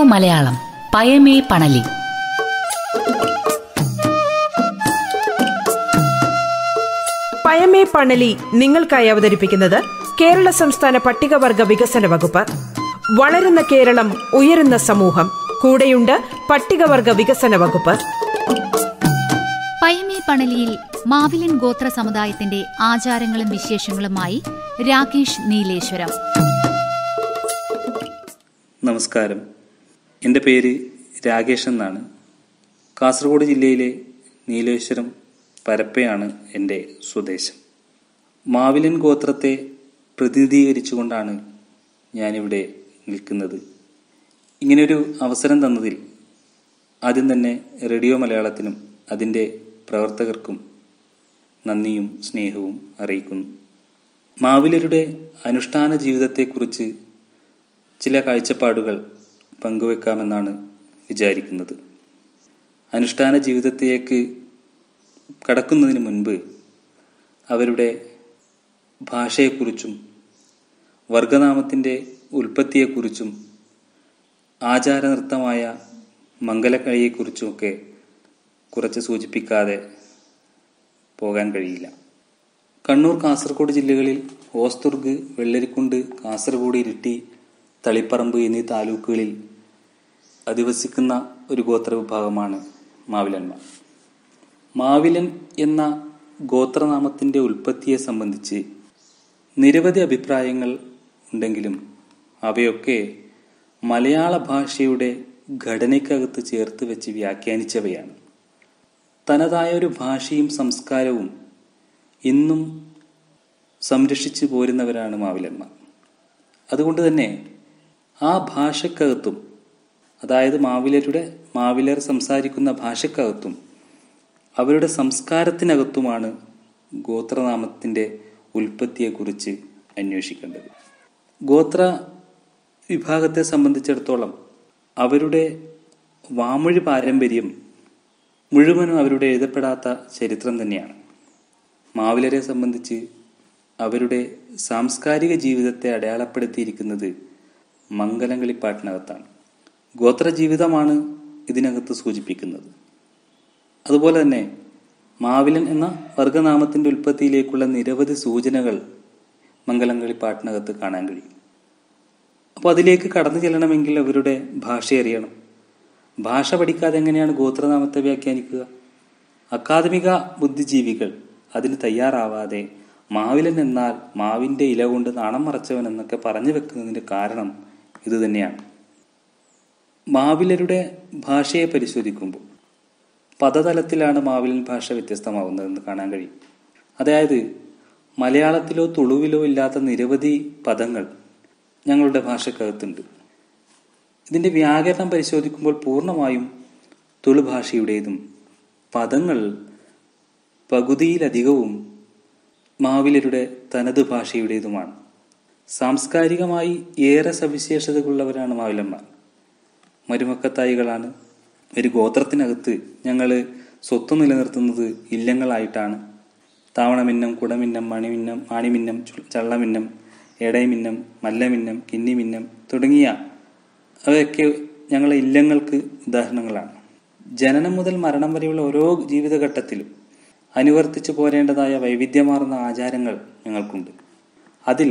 മലയാളം പയമേ പണലി പയമേ പണലി നിങ്ങൾക്കായി അവതരിപ്പിക്കുന്നത് കേരള സംസ്ഥാന പട്ടികവർഗ വികസന വകുപ്പ് വളരുന്ന കേരളം ഉയരുന്ന സമൂഹം കൂടെയുണ്ട് പട്ടികവർഗ വികസന വകുപ്പ് പയമേ പണലിയിൽ മാവിലൻ ഗോത്ര സമുദായത്തിന്റെ ആചാരങ്ങളും വിശേഷങ്ങളുമായി രാകേഷ് നീലേശ്വരം നമസ്കാരം എൻ്റെ പേര് രാകേഷ് എന്നാണ് കാസർഗോഡ് ജില്ലയിലെ നീലേശ്വരം പരപ്പയാണ് എൻ്റെ സ്വദേശം മാവിലൻ ഗോത്രത്തെ പ്രതിനിധീകരിച്ചുകൊണ്ടാണ് ഞാനിവിടെ നിൽക്കുന്നത് ഇങ്ങനെയൊരു അവസരം തന്നതിൽ ആദ്യം തന്നെ റേഡിയോ മലയാളത്തിനും അതിൻ്റെ പ്രവർത്തകർക്കും നന്ദിയും സ്നേഹവും അറിയിക്കുന്നു മാവിലരുടെ അനുഷ്ഠാന ജീവിതത്തെക്കുറിച്ച് ചില കാഴ്ചപ്പാടുകൾ പങ്കുവെക്കാമെന്നാണ് വിചാരിക്കുന്നത് അനുഷ്ഠാന ജീവിതത്തിലേക്ക് കടക്കുന്നതിന് മുൻപ് അവരുടെ ഭാഷയെക്കുറിച്ചും വർഗനാമത്തിൻ്റെ ഉൽപ്പത്തിയെക്കുറിച്ചും ആചാരനൃത്തമായ മംഗലക്കളിയെക്കുറിച്ചുമൊക്കെ കുറച്ച് സൂചിപ്പിക്കാതെ പോകാൻ കഴിയില്ല കണ്ണൂർ കാസർഗോഡ് ജില്ലകളിൽ ഓസ്തുർഗ് വെള്ളരിക്കുണ്ട് കാസർഗോഡ് ഇരിട്ടി തളിപ്പറമ്പ് എന്നീ താലൂക്കുകളിൽ അധിവസിക്കുന്ന ഒരു ഗോത്രവിഭാഗമാണ് മാവിലന്മാർ മാവിലൻ എന്ന ഗോത്രനാമത്തിൻ്റെ ഉൽപ്പത്തിയെ സംബന്ധിച്ച് നിരവധി അഭിപ്രായങ്ങൾ ഉണ്ടെങ്കിലും അവയൊക്കെ മലയാള ഭാഷയുടെ ഘടനയ്ക്കകത്ത് ചേർത്ത് വെച്ച് വ്യാഖ്യാനിച്ചവയാണ് തനതായ ഒരു ഭാഷയും സംസ്കാരവും ഇന്നും സംരക്ഷിച്ചു പോരുന്നവരാണ് മാവിലന്മാർ അതുകൊണ്ട് തന്നെ ആ ഭാഷക്കകത്തും അതായത് മാവിലരുടെ മാവിലർ സംസാരിക്കുന്ന ഭാഷക്കകത്തും അവരുടെ സംസ്കാരത്തിനകത്തുമാണ് ഗോത്രനാമത്തിൻ്റെ ഉൽപ്പത്തിയെക്കുറിച്ച് അന്വേഷിക്കേണ്ടത് ഗോത്ര വിഭാഗത്തെ സംബന്ധിച്ചിടത്തോളം അവരുടെ വാമൊഴി പാരമ്പര്യം മുഴുവനും അവരുടെ എഴുതപ്പെടാത്ത ചരിത്രം തന്നെയാണ് മാവിലരെ സംബന്ധിച്ച് അവരുടെ സാംസ്കാരിക ജീവിതത്തെ അടയാളപ്പെടുത്തിയിരിക്കുന്നത് മംഗലങ്ങളിപ്പാട്ടിനകത്താണ് ഗോത്ര ജീവിതമാണ് ഇതിനകത്ത് സൂചിപ്പിക്കുന്നത് അതുപോലെ തന്നെ മാവിലൻ എന്ന വർഗനാമത്തിന്റെ ഉൽപ്പത്തിയിലേക്കുള്ള നിരവധി സൂചനകൾ മംഗലങ്ങളിപ്പാട്ടിനകത്ത് കാണാൻ കഴിയും അപ്പോൾ അതിലേക്ക് കടന്നു ചെല്ലണമെങ്കിൽ അവരുടെ ഭാഷ അറിയണം ഭാഷ പഠിക്കാതെ എങ്ങനെയാണ് ഗോത്രനാമത്തെ വ്യാഖ്യാനിക്കുക അക്കാദമിക ബുദ്ധിജീവികൾ അതിന് തയ്യാറാവാതെ മാവിലൻ എന്നാൽ മാവിന്റെ ഇല കൊണ്ട് നാണം മറച്ചവൻ എന്നൊക്കെ പറഞ്ഞു വെക്കുന്നതിന്റെ കാരണം ഇത് തന്നെയാണ് മാവിലരുടെ ഭാഷയെ പരിശോധിക്കുമ്പോൾ പദതലത്തിലാണ് മാവിലൻ ഭാഷ വ്യത്യസ്തമാവുന്നതെന്ന് കാണാൻ കഴിയും അതായത് മലയാളത്തിലോ തുളുവിലോ ഇല്ലാത്ത നിരവധി പദങ്ങൾ ഞങ്ങളുടെ ഭാഷക്കകത്തുണ്ട് ഇതിന്റെ വ്യാകരണം പരിശോധിക്കുമ്പോൾ പൂർണ്ണമായും തുളു ഭാഷയുടേതും പദങ്ങൾ പകുതിയിലധികവും മാവിലരുടെ തനത് ഭാഷയുടേതുമാണ് സാംസ്കാരികമായി ഏറെ സവിശേഷതകളുള്ളവരാണ് മാവിലന്മാർ മരുമക്കത്തായികളാണ് ഒരു ഗോത്രത്തിനകത്ത് ഞങ്ങൾ സ്വത്ത് നിലനിർത്തുന്നത് ഇല്ലങ്ങളായിട്ടാണ് താവണമിന്നം കുടമിന്നം മണിമിന്നം മാണിമിന്നം ചള്ളമിന്നം എടയമിന്നം മല്ലമിന്നം കിന്നിമിന്നം തുടങ്ങിയ അവയൊക്കെ ഞങ്ങളെ ഇല്ലങ്ങൾക്ക് ഉദാഹരണങ്ങളാണ് ജനനം മുതൽ മരണം വരെയുള്ള ഓരോ ജീവിതഘട്ടത്തിലും അനുവർത്തിച്ചു പോരേണ്ടതായ വൈവിധ്യമാർന്ന ആചാരങ്ങൾ ഞങ്ങൾക്കുണ്ട് അതിൽ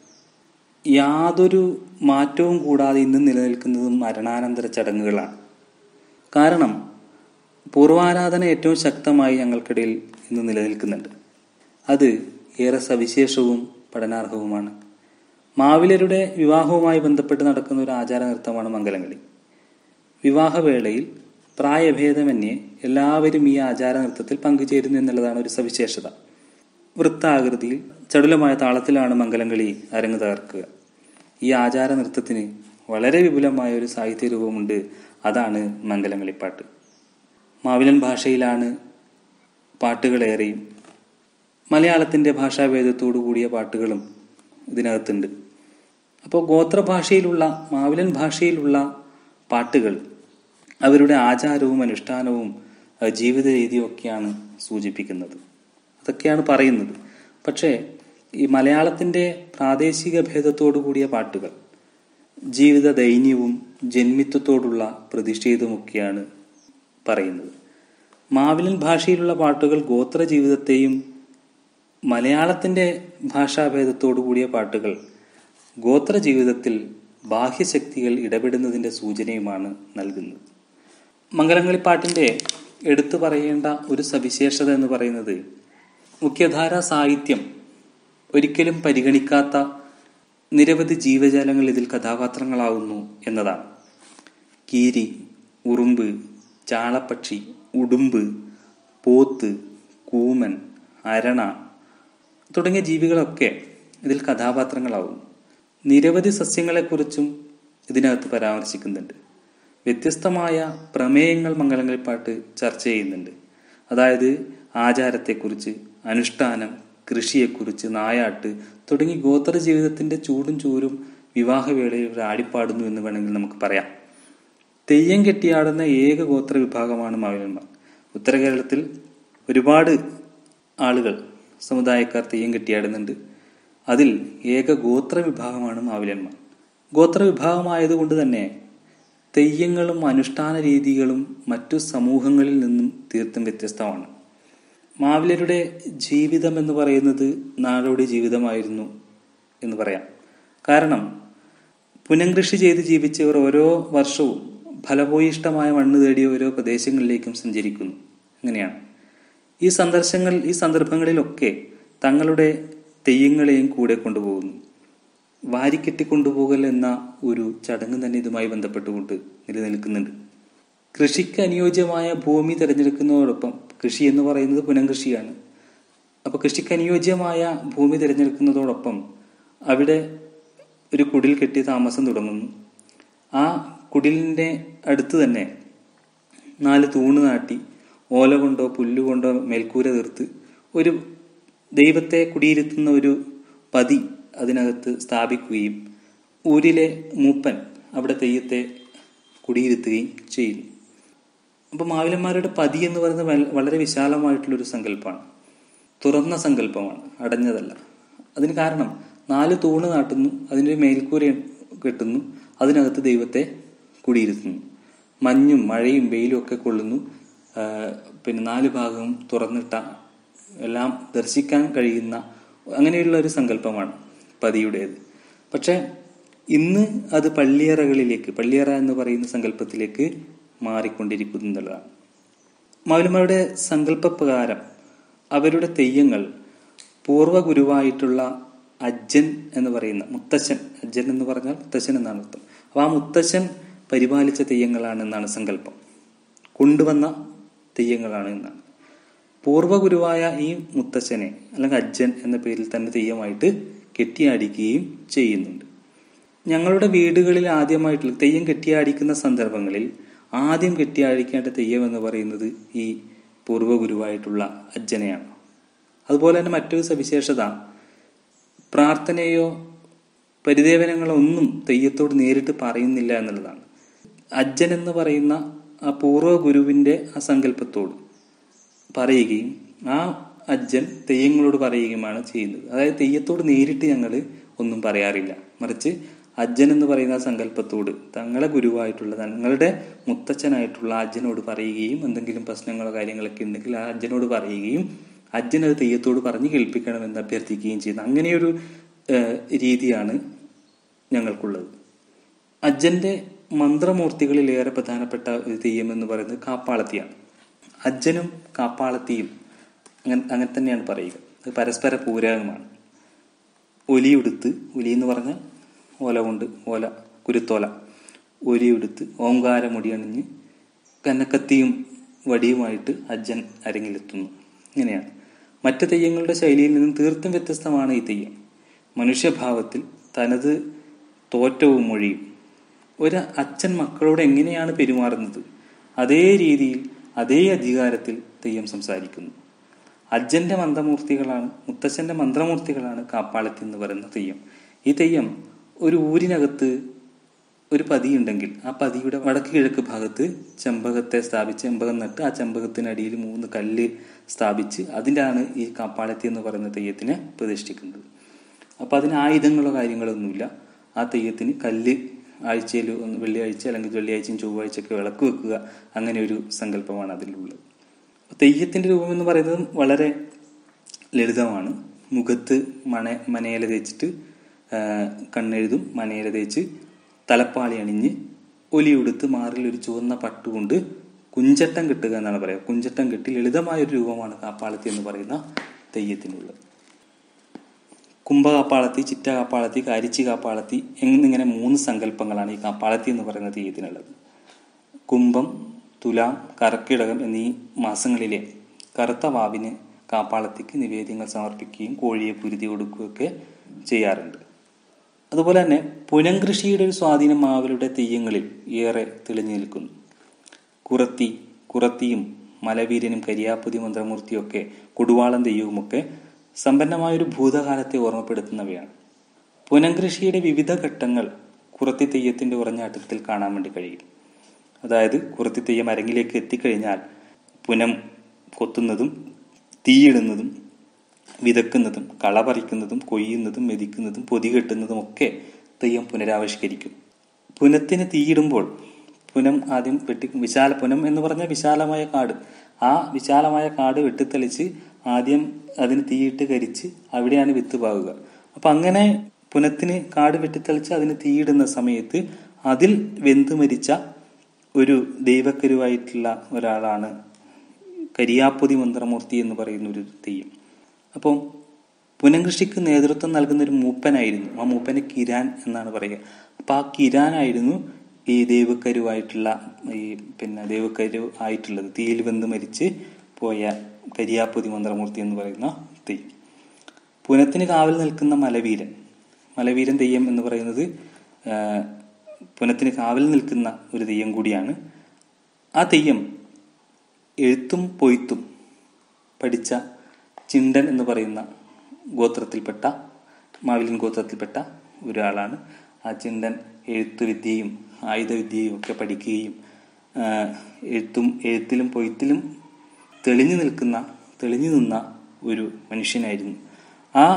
യാതൊരു മാറ്റവും കൂടാതെ ഇന്ന് നിലനിൽക്കുന്നതും മരണാനന്തര ചടങ്ങുകളാണ് കാരണം പൂർവാരാധന ഏറ്റവും ശക്തമായി ഞങ്ങൾക്കിടയിൽ ഇന്ന് നിലനിൽക്കുന്നുണ്ട് അത് ഏറെ സവിശേഷവും പഠനാർഹവുമാണ് മാവിലരുടെ വിവാഹവുമായി ബന്ധപ്പെട്ട് നടക്കുന്ന ഒരു ആചാര നൃത്തമാണ് മംഗലങ്ങളി വിവാഹവേളയിൽ പ്രായഭേദമന്യേ എല്ലാവരും ഈ ആചാര നൃത്തത്തിൽ പങ്കുചേരുന്നു എന്നുള്ളതാണ് ഒരു സവിശേഷത വൃത്താകൃതിയിൽ ചടുലമായ താളത്തിലാണ് മംഗലംകളി അരങ്ങ് തകർക്കുക ഈ ആചാര നൃത്തത്തിന് വളരെ വിപുലമായ ഒരു സാഹിത്യ രൂപമുണ്ട് അതാണ് മംഗലങ്ങളിപ്പാട്ട് മാവിലൻ ഭാഷയിലാണ് പാട്ടുകളേറെയും മലയാളത്തിൻ്റെ ഭാഷാഭേദത്തോടു കൂടിയ പാട്ടുകളും ഇതിനകത്തുണ്ട് അപ്പോൾ ഗോത്രഭാഷയിലുള്ള മാവിലൻ ഭാഷയിലുള്ള പാട്ടുകൾ അവരുടെ ആചാരവും അനുഷ്ഠാനവും ജീവിത രീതിയും ഒക്കെയാണ് സൂചിപ്പിക്കുന്നത് അതൊക്കെയാണ് പറയുന്നത് പക്ഷേ ഈ മലയാളത്തിൻ്റെ പ്രാദേശിക ഭേദത്തോടു കൂടിയ പാട്ടുകൾ ജീവിത ദൈന്യവും ജന്മിത്വത്തോടുള്ള പ്രതിഷേധമൊക്കെയാണ് പറയുന്നത് മാവിലൻ ഭാഷയിലുള്ള പാട്ടുകൾ ഗോത്ര ജീവിതത്തെയും മലയാളത്തിൻ്റെ ഭാഷാഭേദത്തോടു കൂടിയ പാട്ടുകൾ ഗോത്ര ജീവിതത്തിൽ ബാഹ്യശക്തികൾ ഇടപെടുന്നതിൻ്റെ സൂചനയുമാണ് നൽകുന്നത് മംഗലങ്ങളിപ്പാട്ടിൻ്റെ എടുത്തു പറയേണ്ട ഒരു സവിശേഷത എന്ന് പറയുന്നത് മുഖ്യധാര സാഹിത്യം ഒരിക്കലും പരിഗണിക്കാത്ത നിരവധി ജീവജാലങ്ങൾ ഇതിൽ കഥാപാത്രങ്ങളാവുന്നു എന്നതാണ് കീരി ഉറുമ്പ് ചാളപ്പക്ഷി ഉടുമ്പ് പോത്ത് കൂമൻ അരണ തുടങ്ങിയ ജീവികളൊക്കെ ഇതിൽ കഥാപാത്രങ്ങളാവും നിരവധി സസ്യങ്ങളെക്കുറിച്ചും ഇതിനകത്ത് പരാമർശിക്കുന്നുണ്ട് വ്യത്യസ്തമായ പ്രമേയങ്ങൾ മംഗളങ്ങളിപ്പാട്ട് ചർച്ച ചെയ്യുന്നുണ്ട് അതായത് ആചാരത്തെക്കുറിച്ച് അനുഷ്ഠാനം കൃഷിയെക്കുറിച്ച് നായാട്ട് തുടങ്ങി ഗോത്ര ജീവിതത്തിന്റെ ചൂടും ചൂരും വിവാഹവേളയിൽ ഇവർ ആടിപ്പാടുന്നു എന്ന് വേണമെങ്കിൽ നമുക്ക് പറയാം തെയ്യം കെട്ടിയാടുന്ന ഏക ഗോത്ര വിഭാഗമാണ് മാവിലന്മാർ ഉത്തര കേരളത്തിൽ ഒരുപാട് ആളുകൾ സമുദായക്കാർ തെയ്യം കെട്ടിയാടുന്നുണ്ട് അതിൽ ഏക ഗോത്ര വിഭാഗമാണ് മാവിലന്മാർ ഗോത്ര വിഭാഗമായതുകൊണ്ട് തന്നെ തെയ്യങ്ങളും അനുഷ്ഠാന രീതികളും മറ്റു സമൂഹങ്ങളിൽ നിന്നും തീർത്തും വ്യത്യസ്തമാണ് മാവിലരുടെ ജീവിതം എന്ന് പറയുന്നത് നാടോടി ജീവിതമായിരുന്നു എന്ന് പറയാം കാരണം പുനംകൃഷി ചെയ്ത് ജീവിച്ചവർ ഓരോ വർഷവും ഫലഭൂയിഷ്ടമായ മണ്ണ് തേടിയ ഓരോ പ്രദേശങ്ങളിലേക്കും സഞ്ചരിക്കുന്നു അങ്ങനെയാണ് ഈ സന്ദർശങ്ങൾ ഈ സന്ദർഭങ്ങളിലൊക്കെ തങ്ങളുടെ തെയ്യങ്ങളെയും കൂടെ കൊണ്ടുപോകുന്നു വാരിക്കെട്ടി കൊണ്ടുപോകൽ എന്ന ഒരു ചടങ്ങ് തന്നെ ഇതുമായി ബന്ധപ്പെട്ടുകൊണ്ട് നിലനിൽക്കുന്നുണ്ട് കൃഷിക്ക് അനുയോജ്യമായ ഭൂമി തിരഞ്ഞെടുക്കുന്നതോടൊപ്പം കൃഷി എന്ന് പറയുന്നത് പുനംകൃഷിയാണ് അപ്പോൾ കൃഷിക്ക് അനുയോജ്യമായ ഭൂമി തിരഞ്ഞെടുക്കുന്നതോടൊപ്പം അവിടെ ഒരു കുടിൽ കെട്ടി താമസം തുടങ്ങുന്നു ആ കുടിലിൻ്റെ അടുത്ത് തന്നെ നാല് തൂണ് നാട്ടി ഓല കൊണ്ടോ പുല്ലുകൊണ്ടോ മേൽക്കൂര തീർത്ത് ഒരു ദൈവത്തെ കുടിയിരുത്തുന്ന ഒരു പതി അതിനകത്ത് സ്ഥാപിക്കുകയും ഊരിലെ മൂപ്പൻ അവിടെ തെയ്യത്തെ കുടിയിരുത്തുകയും ചെയ്യുന്നു അപ്പോൾ മാവിലന്മാരുടെ പതി എന്ന് പറയുന്നത് വൽ- വളരെ വിശാലമായിട്ടുള്ളൊരു സങ്കല്പമാണ് തുറന്ന സങ്കല്പമാണ് അടഞ്ഞതല്ല അതിന് കാരണം നാല് തൂണ് നാട്ടുന്നു അതിൻ്റെ മേൽക്കൂര കെട്ടുന്നു അതിനകത്ത് ദൈവത്തെ കുടിയിരുത്തുന്നു മഞ്ഞും മഴയും വെയിലും ഒക്കെ കൊള്ളുന്നു ആ, പിന്നെ നാല് ഭാഗവും തുറന്നിട്ട എല്ലാം ദർശിക്കാൻ കഴിയുന്ന അങ്ങനെയുള്ള ഒരു സങ്കല്പമാണ് പതിയുടേത് പക്ഷെ ഇന്ന് അത് പള്ളിയറകളിലേക്ക് പള്ളിയറ എന്ന് പറയുന്ന സങ്കല്പത്തിലേക്ക് മാറിക്കൊണ്ടിരിക്കുന്നു എന്നുള്ളതാണ് മൗലന്മാരുടെ സങ്കല്പപ്രകാരം അവരുടെ തെയ്യങ്ങൾ പൂർവ്വ ഗുരുവായിട്ടുള്ള അജ്ജൻ എന്ന് പറയുന്ന മുത്തശ്ശൻ അജ്ജൻ എന്ന് പറഞ്ഞാൽ മുത്തശ്ശൻ എന്നാണ് അർത്ഥം അപ്പോൾ ആ മുത്തശ്ശൻ പരിപാലിച്ച തെയ്യങ്ങളാണ് എന്നാണ് സങ്കല്പം കൊണ്ടുവന്ന തെയ്യങ്ങളാണ് എന്നാണ് പൂർവ്വ ഗുരുവായ ഈ മുത്തശ്ശനെ അല്ലെങ്കിൽ അജ്ജൻ എന്ന പേരിൽ തന്നെ തെയ്യമായിട്ട് കെട്ടിയാടിക്കുകയും ചെയ്യുന്നുണ്ട് ഞങ്ങളുടെ വീടുകളിൽ ആദ്യമായിട്ടുള്ള തെയ്യം കെട്ടിയാടിക്കുന്ന സന്ദർഭങ്ങളിൽ ആദ്യം കെട്ടിയാടിക്കേണ്ട തെയ്യം എന്ന് പറയുന്നത് ഈ പൂർവ്വ ഗുരുവായിട്ടുള്ള അജ്ജനെയാണ് അതുപോലെ തന്നെ മറ്റൊരു സവിശേഷത പ്രാർത്ഥനയോ പരിദേവനങ്ങളോ ഒന്നും തെയ്യത്തോട് നേരിട്ട് പറയുന്നില്ല എന്നുള്ളതാണ് അജ്ജൻ എന്ന് പറയുന്ന ആ പൂർവ്വ ഗുരുവിന്റെ ആ സങ്കല്പത്തോട് പറയുകയും ആ അജ്ജൻ തെയ്യങ്ങളോട് പറയുകയുമാണ് ചെയ്യുന്നത് അതായത് തെയ്യത്തോട് നേരിട്ട് ഞങ്ങൾ ഒന്നും പറയാറില്ല മറിച്ച് അജ്ജൻ എന്ന് പറയുന്ന ആ സങ്കല്പത്തോട് തങ്ങളെ ഗുരുവായിട്ടുള്ള തങ്ങളുടെ മുത്തച്ഛനായിട്ടുള്ള അജ്ജനോട് പറയുകയും എന്തെങ്കിലും പ്രശ്നങ്ങളോ കാര്യങ്ങളൊക്കെ ഉണ്ടെങ്കിൽ ആ അജ്ജനോട് പറയുകയും അജ്ജൻ അത് തെയ്യത്തോട് പറഞ്ഞ് കേൾപ്പിക്കണമെന്ന് അഭ്യർത്ഥിക്കുകയും ചെയ്യുന്ന അങ്ങനെയൊരു ഏഹ്, രീതിയാണ് ഞങ്ങൾക്കുള്ളത് അജ്ജന്റെ മന്ത്രമൂർത്തികളിൽ ഏറെ പ്രധാനപ്പെട്ട ഒരു തെയ്യം എന്ന് പറയുന്നത് കാപ്പാളത്തിയാണ് അജ്ജനും കാപ്പാളത്തിയും അങ്ങനെ അങ്ങനെ തന്നെയാണ് പറയുക അത് പരസ്പര പൂരകമാണ് ഒലിയുടുത്ത് ഒലി എന്ന് പറഞ്ഞാൽ ഓല കൊണ്ട് ഓല കുരുത്തോല ഒലിയുടുത്ത് ഓങ്കാരമുടി അണിഞ്ഞ് കന്നക്കത്തിയും വടിയുമായിട്ട് അജ്ജൻ അരങ്ങിലെത്തുന്നു ഇങ്ങനെയാണ് മറ്റ് തെയ്യങ്ങളുടെ ശൈലിയിൽ നിന്നും തീർത്തും വ്യത്യസ്തമാണ് ഈ തെയ്യം മനുഷ്യഭാവത്തിൽ തനത് തോറ്റവും മൊഴിയും ഒരു അച്ഛൻ മക്കളോട് എങ്ങനെയാണ് പെരുമാറുന്നത് അതേ രീതിയിൽ അതേ അധികാരത്തിൽ തെയ്യം സംസാരിക്കുന്നു അജ്ജന്റെ മന്ത്രമൂർത്തികളാണ് മുത്തച്ഛന്റെ മന്ത്രമൂർത്തികളാണ് കാപ്പാളത്തി എന്ന് പറയുന്ന തെയ്യം ഈ തെയ്യം ഒരു ഊരിനകത്ത് ഒരു പതിയുണ്ടെങ്കിൽ ആ പതിയുടെ വടക്ക് കിഴക്ക് ഭാഗത്ത് ചെമ്പകത്തെ സ്ഥാപിച്ച് ചെമ്പകം നട്ട് ആ ചെമ്പകത്തിനടിയിൽ മൂന്ന് കല്ല് സ്ഥാപിച്ച് അതിൻ്റെയാണ് ഈ കാപ്പാളത്തി എന്ന് പറയുന്ന തെയ്യത്തിനെ പ്രതിഷ്ഠിക്കുന്നത് അപ്പോൾ അതിന് ആയുധങ്ങളോ കാര്യങ്ങളോ ഒന്നുമില്ല ആ തെയ്യത്തിന് കല്ല് ആഴ്ചയിൽ ഒന്ന് വെള്ളിയാഴ്ച അല്ലെങ്കിൽ വെള്ളിയാഴ്ചയും ചൊവ്വാഴ്ചയൊക്കെ വിളക്ക് വെക്കുക അങ്ങനെ ഒരു സങ്കല്പമാണ് അതിലുള്ളത് തെയ്യത്തിന്റെ രൂപം എന്ന് പറയുന്നത് വളരെ ലളിതമാണ് മുഖത്ത് മണ മനയില തേച്ചിട്ട് ആ, കണ്ണെഴുതും മനയില തേച്ച് തലപ്പാളി അണിഞ്ഞ് ഒലിയുടുത്ത് മാറിൽ ഒരു ചുവന്ന പട്ടുകൊണ്ട് കുഞ്ചട്ടം കെട്ടുക എന്നാണ് പറയുക കുഞ്ചട്ടം കെട്ടി ലളിതമായ ഒരു രൂപമാണ് കാപ്പാളത്തി എന്ന് പറയുന്ന തെയ്യത്തിനുള്ളത് കുംഭകാപ്പാളത്തി ചിറ്റ കാപ്പാളത്തി കാരിച്ചി കാപ്പാളത്തി എന്നിങ്ങനെ മൂന്ന് സങ്കല്പങ്ങളാണ് ഈ കാപ്പാളത്തി എന്ന് പറയുന്ന തെയ്യത്തിനുള്ളത് കുംഭം തുലാം കർക്കിടകം എന്നീ മാസങ്ങളിലെ കറുത്ത വാവിന് കാപ്പാളത്തിക്ക് നിവേദ്യങ്ങൾ സമർപ്പിക്കുകയും കോഴിയെ പുരുതി കൊടുക്കുകയൊക്കെ ചെയ്യാറുണ്ട് അതുപോലെ തന്നെ പുനംകൃഷിയുടെ ഒരു സ്വാധീനം മാവലുടെ തെയ്യങ്ങളിൽ ഏറെ തെളിഞ്ഞു നിൽക്കുന്നു കുറത്തി കുറത്തിയും മലവീരനും കരിയാപ്പുതി മന്ത്രമൂർത്തിയൊക്കെ കൊടുവാളം തെയ്യവുമൊക്കെ സമ്പന്നമായൊരു ഭൂതകാലത്തെ ഓർമ്മപ്പെടുത്തുന്നവയാണ് പുനംകൃഷിയുടെ വിവിധ ഘട്ടങ്ങൾ കുറത്തി തെയ്യത്തിന്റെ ഉറഞ്ഞാട്ടത്തിൽ കാണാൻ വേണ്ടി കഴിയും അതായത് കുറത്തി തെയ്യം അരങ്ങിലേക്ക് എത്തിക്കഴിഞ്ഞാൽ പുനം കൊത്തുന്നതും തീയിടുന്നതും വിതക്കുന്നതും കള പറിക്കുന്നതും കൊയ്യുന്നതും മെതിക്കുന്നതും പൊതി കെട്ടുന്നതും ഒക്കെ തെയ്യം പുനരാവിഷ്കരിക്കും പുനത്തിന് തീയിടുമ്പോൾ പുനം ആദ്യം വെട്ടി വിശാല പുനം എന്ന് പറഞ്ഞാൽ വിശാലമായ കാട് ആ വിശാലമായ കാട് വെട്ടിത്തെളിച്ച് ആദ്യം അതിന് തീയിട്ട് കരിച്ച് അവിടെയാണ് വിത്ത് പാകുക അപ്പൊ അങ്ങനെ പുനത്തിന് കാട് വെട്ടിത്തെളിച്ച് അതിന് തീയിടുന്ന സമയത്ത് അതിൽ വെന്ത് മരിച്ച ഒരു ദൈവക്കരുവായിട്ടുള്ള ഒരാളാണ് കരിയാപ്പൊതി മന്ത്രമൂർത്തി എന്ന് പറയുന്ന ഒരു തെയ്യം അപ്പം പുനംകൃഷിക്ക് നേതൃത്വം നൽകുന്ന ഒരു മൂപ്പനായിരുന്നു ആ മൂപ്പനെ കിരാൻ എന്നാണ് പറയുക അപ്പൊ ആ കിരാനായിരുന്നു ഈ ദൈവക്കരുവായിട്ടുള്ള ഈ പിന്നെ ദൈവക്കരു ആയിട്ടുള്ളത് തീയിൽ വെന്ത് മരിച്ച് പോയ കരിയാപ്പൊതി മന്ത്രമൂർത്തി എന്ന് പറയുന്ന തെയ്യം പുനത്തിന് കാവൽ നിൽക്കുന്ന മലവീരൻ മലവീരൻ തെയ്യം എന്ന് പറയുന്നത് ആ, പുനത്തിന് കാവൽ നിൽക്കുന്ന ഒരു തെയ്യം കൂടിയാണ് ആ തെയ്യം എഴുത്തും പൊയ്ത്തും പഠിച്ച ചിണ്ടൻ എന്ന് പറയുന്ന ഗോത്രത്തിൽപ്പെട്ട മാവിലിൻ ഗോത്രത്തിൽപ്പെട്ട ഒരാളാണ് ആ ചിണ്ടൻ എഴുത്തുവിദ്യയും ആയുധവിദ്യയും ഒക്കെ പഠിക്കുകയും ആ, എഴുത്തും എഴുത്തിലും പൊയ്ത്തിലും തെളിഞ്ഞു നിൽക്കുന്ന തെളിഞ്ഞു നിന്ന ഒരു മനുഷ്യനായിരുന്നു ആ